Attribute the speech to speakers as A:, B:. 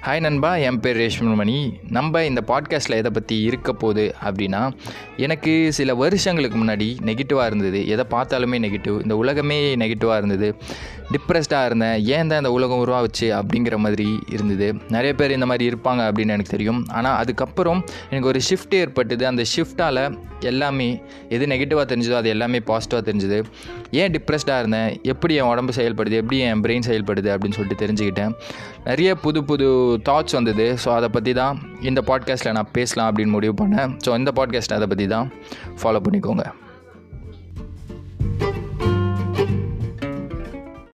A: hi நண்பா என் பேர் ரேஷ்மணி நம்ம இந்த பாட்காஸ்ட்டில் எதை பற்றி இருக்க போகுது அப்படின்னா எனக்கு சில வருஷங்களுக்கு முன்னாடி நெகட்டிவாக இருந்தது எதை பார்த்தாலுமே நெகட்டிவ் இந்த உலகமே நெகட்டிவாக இருந்தது டிப்ரெஸ்டாக இருந்தேன் ஏன் தான் இந்த உலகம் உருவாச்சு அப்படிங்கிற மாதிரி இருந்தது நிறைய பேர் இந்த மாதிரி இருப்பாங்க அப்படின்னு எனக்கு தெரியும் ஆனால் அதுக்கப்புறம் எனக்கு ஒரு ஷிஃப்ட் ஏற்பட்டது அந்த ஷிஃப்டால் எல்லாமே எது நெகட்டிவாக தெரிஞ்சதோ அது எல்லாமே பாசிட்டிவாக தெரிஞ்சுது ஏன் டிப்ரெஸ்டாக இருந்தேன் எப்படி என் உடம்பு செயல்படுது எப்படி என் பிரெயின் செயல்படுது அப்படின்னு சொல்லிட்டு தெரிஞ்சுக்கிட்டேன் நிறைய புது புது தாட்ஸ் வந்தது ஸோ அதை பற்றி தான் இந்த பாட்காஸ்ட்டில் நான் பேசலாம் அப்படின்னு முடிவு பண்ணேன் ஸோ இந்த பாட்காஸ்ட் அதை பற்றி தான் ஃபாலோ பண்ணிக்கோங்க